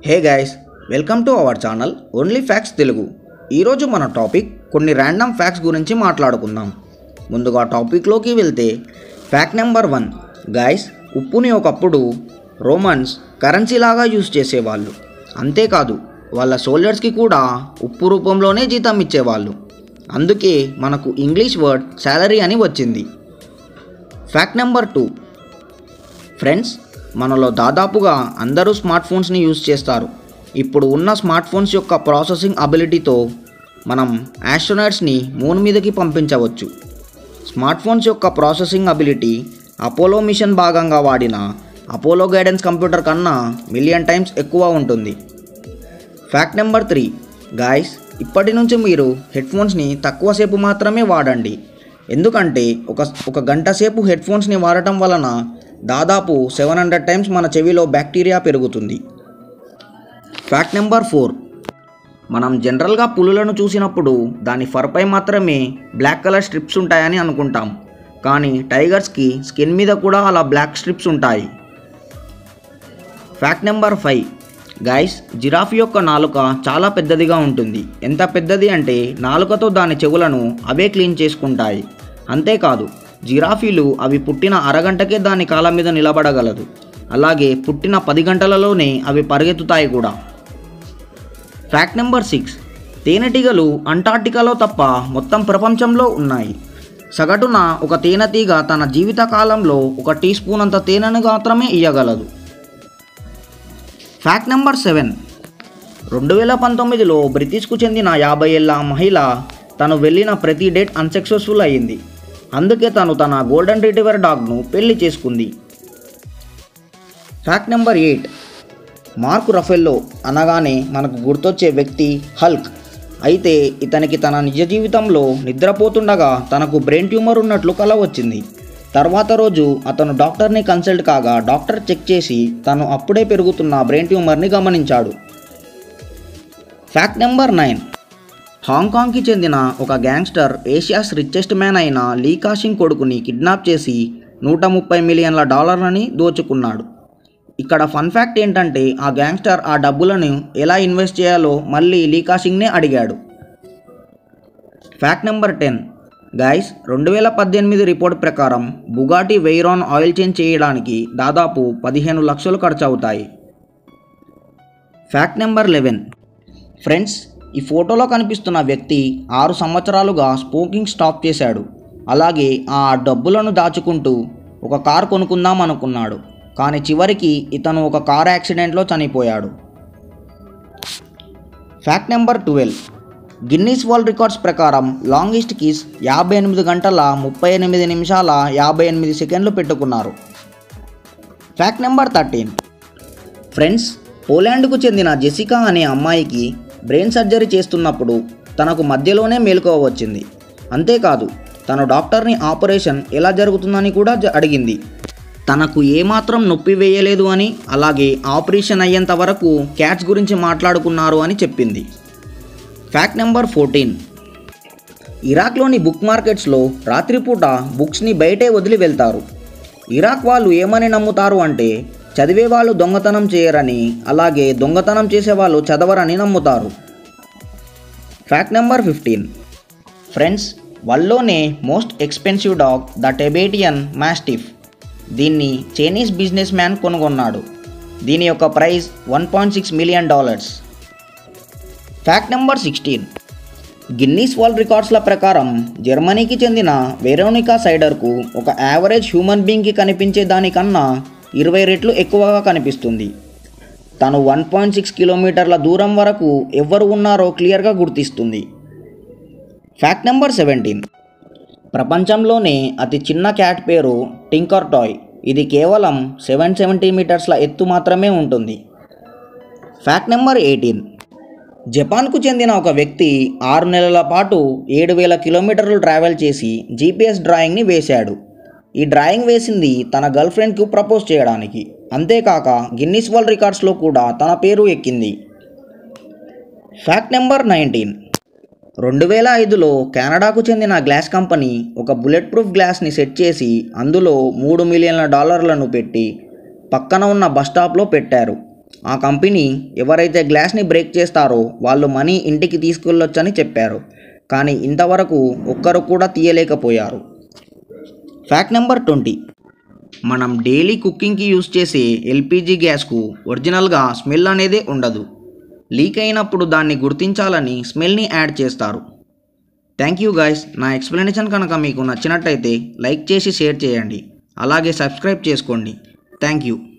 hey guys welcome to our channel only facts Telugu ఈరోజు మన topic కొన్ని ర్యాండమ్ ఫ్యాక్ట్స్ గురించి మాట్లాడుకుందాం ముందుగా టాపిక్లోకి వెళ్తే ఫ్యాక్ట్ నెంబర్ వన్ గైస్ ఉప్పుని ఒకప్పుడు రోమన్స్ కరెన్సీ లాగా యూజ్ చేసేవాళ్ళు అంతేకాదు వాళ్ళ సోల్జర్స్కి కూడా ఉప్పు రూపంలోనే జీతం ఇచ్చేవాళ్ళు అందుకే మనకు ఇంగ్లీష్ వర్డ్ శాలరీ అని వచ్చింది ఫ్యాక్ట్ నెంబర్ టూ ఫ్రెండ్స్ మనలో దాదాపుగా అందరూ స్మార్ట్ ఫోన్స్ని యూజ్ చేస్తారు ఇప్పుడు ఉన్న స్మార్ట్ ఫోన్స్ యొక్క ప్రాసెసింగ్ అబిలిటీతో మనం ఆస్ట్రోనాట్స్ని మూన్ మీదకి పంపించవచ్చు స్మార్ట్ ఫోన్స్ యొక్క ప్రాసెసింగ్ అబిలిటీ అపోలో మిషన్ భాగంగా వాడిన అపోలో గైడెన్స్ కంప్యూటర్ కన్నా మిలియన్ టైమ్స్ ఎక్కువ ఉంటుంది ఫ్యాక్ట్ నెంబర్ త్రీ గాయస్ ఇప్పటి నుంచి మీరు హెడ్ఫోన్స్ని తక్కువసేపు మాత్రమే వాడండి ఎందుకంటే ఒక ఒక గంట సేపు హెడ్ఫోన్స్ని వాడటం వలన దాదాపు సెవెన్ హండ్రెడ్ టైమ్స్ మన చెవిలో బ్యాక్టీరియా పెరుగుతుంది ఫ్యాక్ట్ నెంబర్ ఫోర్ మనం జనరల్గా పులులను చూసినప్పుడు దాని ఫర్పై మాత్రమే బ్లాక్ కలర్ స్ట్రిప్స్ ఉంటాయని అనుకుంటాం కానీ టైగర్స్కి స్కిన్ మీద కూడా అలా బ్లాక్ స్ట్రిప్స్ ఉంటాయి fact number five guys giraffe యొక్క నాలుక చాలా పెద్దదిగా ఉంటుంది ఎంత పెద్దది అంటే నాలుకతో దాని చెవులను అవే క్లీన్ చేసుకుంటాయి అంతేకాదు జిరాఫీలు అవి పుట్టిన అరగంటకే దాని కాళ్ళ మీద నిలబడగలదు అలాగే పుట్టిన పది గంటలలోనే అవి పరిగెత్తుతాయి కూడా ఫ్యాక్ట్ నెంబర్ సిక్స్ తేనెటీగలు అంటార్టికాలో తప్ప మొత్తం ప్రపంచంలో ఉన్నాయి సగటున ఒక తేనెటీగ తన జీవిత కాలంలో ఒక టీ స్పూన్ అంత తేనెను మాత్రమే ఇయ్యగలదు ఫ్యాక్ట్ నెంబర్ సెవెన్ రెండు వేల పంతొమ్మిదిలో బ్రిటిష్కు చెందిన యాభై ఏళ్ళ మహిళ తను వెళ్ళిన ప్రతి డేట్ అన్సక్సెస్ఫుల్ అయ్యింది అందుకే తను తన గోల్డెన్ రిట్రీవర్ డాగ్ను పెళ్లి చేసుకుంది fact number eight Mark Ruffalo అనగానే మనకు గుర్తొచ్చే వ్యక్తి హల్క్ అయితే ఇతనికి తన నిజ జీవితంలో నిద్రపోతుండగా తనకు బ్రెయిన్ ట్యూమర్ ఉన్నట్లు కల వచ్చింది తర్వాత రోజు అతను డాక్టర్ని కన్సల్ట్ కాగా డాక్టర్ చెక్ చేసి తను అప్పుడే పెరుగుతున్న బ్రెయిన్ ట్యూమర్ని గమనించాడు ఫ్యాక్ట్ నెంబర్ నైన్ హాంకాంగ్కి చెందిన ఒక గ్యాంగ్స్టర్ ఏషియాస్ రిచెస్ట్ మ్యాన్ అయిన లీ కాషింగ్ కొడుకుని కిడ్నాప్ చేసి నూట ముప్పై మిలియన్ల డాలర్లని దోచుకున్నాడు ఇక్కడ ఫన్ ఫ్యాక్ట్ ఏంటంటే ఆ గ్యాంగ్స్టర్ ఆ డబ్బులను ఎలా ఇన్వెస్ట్ చేయాలో మళ్ళీ లీ కాషింగ్నే అడిగాడు ఫ్యాక్ట్ నెంబర్ టెన్ గైస్ రెండు వేల పద్దెనిమిది రిపోర్ట్ ప్రకారం బుగాటి వెయిరాన్ ఆయిల్ చేంజ్ చేయడానికి దాదాపు పదిహేను లక్షలు ఖర్చు అవుతాయి ఫ్యాక్ట్ నెంబర్ లెవెన్ ఫ్రెండ్స్ ఈ ఫోటోలో కనిపిస్తున్న వ్యక్తి ఆరు సంవత్సరాలుగా స్మోకింగ్ స్టాప్ చేశాడు అలాగే ఆ డబ్బులను దాచుకుంటూ ఒక కార్ కొనుక్కుందాం అనుకున్నాడు కానీ చివరికి ఇతను ఒక కార్ యాక్సిడెంట్లో చనిపోయాడు fact number twelve Guinness world records ప్రకారం లాంగెస్ట్ కీస్ యాభై ఎనిమిది గంటల ముప్పై ఎనిమిది నిమిషాల యాభై ఎనిమిది సెకండ్లు పెట్టుకున్నారు ఫ్యాక్ట్ నెంబర్ థర్టీన్ ఫ్రెండ్స్ పోలాండ్కు చెందిన జెసికా అనే అమ్మాయికి బ్రెయిన్ సర్జరీ చేస్తున్నప్పుడు తనకు మధ్యలోనే మేలుకోవ వచ్చింది అంతేకాదు తను డాక్టర్ని ఆపరేషన్ ఎలా జరుగుతుందని కూడా జ- అడిగింది తనకు ఏమాత్రం నొప్పి వేయలేదు అని అలాగే ఆపరేషన్ అయ్యేంత వరకు క్యాట్స్ గురించి మాట్లాడుకున్నారు అని చెప్పింది ఫ్యాక్ట్ నెంబర్ ఫోర్టీన్ ఇరాక్లోని బుక్ మార్కెట్స్లో రాత్రిపూట బుక్స్ని బయటే వదిలి వెళ్తారు ఇరాక్ వాళ్ళు ఏమని నమ్ముతారు అంటే చదివే వాళ్ళు దొంగతనం చేయరని అలాగే దొంగతనం చేసే వాళ్ళు చదవరని నమ్ముతారు ఫ్యాక్ట్ నెంబర్ ఫిఫ్టీన్ ఫ్రెండ్స్ వల్లోనే most expensive dog the Tibetan mastiff దీన్ని చైనీస్ బిజినెస్ మ్యాన్ కొనుగొన్నాడు దీని యొక్క price one point six million dollars fact number sixteen Guinness world రికార్డ్స్ల ప్రకారం జర్మనీకి చెందిన వెరోనికా సైడర్కు ఒక యావరేజ్ హ్యూమన్ బీయింగ్కి కనిపించే దానికన్నా ఇరవై రెట్లు ఎక్కువగా కనిపిస్తుంది తను వన్ పాయింట్ సిక్స్ కిలోమీటర్ల దూరం వరకు ఎవ్వరు ఉన్నారో క్లియర్గా గుర్తిస్తుంది ఫ్యాక్ట్ నెంబర్ సెవెంటీన్ ప్రపంచంలోనే అతి చిన్న క్యాట్ పేరు టింకర్ టాయ్ ఇది కేవలం సెవెన్ సెంటీమీటర్స్ల ఎత్తు మాత్రమే ఉంటుంది ఫ్యాక్ట్ నెంబర్ ఎయిటీన్ జపాన్కు చెందిన ఒక వ్యక్తి ఆరు నెలల పాటు ఏడు వేల కిలోమీటర్లు ట్రావెల్ చేసి జీపీఎస్ డ్రాయింగ్ని వేశాడు ఈ డ్రాయింగ్ వేసింది తన గర్ల్ ఫ్రెండ్కు ప్రపోజ్ చేయడానికి అంతేకాక గిన్నిస్ వరల్డ్ రికార్డ్స్లో కూడా తన పేరు ఎక్కింది ఫ్యాక్ట్ నెంబర్ నైన్టీన్ రెండు వేల ఐదులో కెనడాకు చెందిన గ్లాస్ కంపెనీ ఒక బుల్లెట్ ప్రూఫ్ గ్లాస్ని సెట్ చేసి అందులో మూడు మిలియన్ల డాలర్లను పెట్టి పక్కన ఉన్న బస్ స్టాప్లో పెట్టారు ఆ కంపెనీ ఎవరైతే గ్లాస్ని బ్రేక్ చేస్తారో వాళ్ళు మనీ ఇంటికి తీసుకెళ్ళొచ్చని చెప్పారు కానీ ఇంతవరకు ఒక్కరు కూడా తీయలేకపోయారు ఫ్యాక్ట్ నెంబర్ ట్వంటీ మనం డైలీ కుకింగ్కి యూస్ చేసే ఎల్పిజి గ్యాస్కు ఒరిజినల్గా స్మెల్ అనేది ఉండదు లీక్ అయినప్పుడు దాన్ని గుర్తించాలని స్మెల్ని యాడ్ చేస్తారు థ్యాంక్ యూ గైస్ నా ఎక్స్ప్లెనేషన్ కనుక మీకు నచ్చినట్టయితే లైక్ చేసి షేర్ చేయండి అలాగే సబ్స్క్రైబ్ చేసుకోండి థ్యాంక్ యూ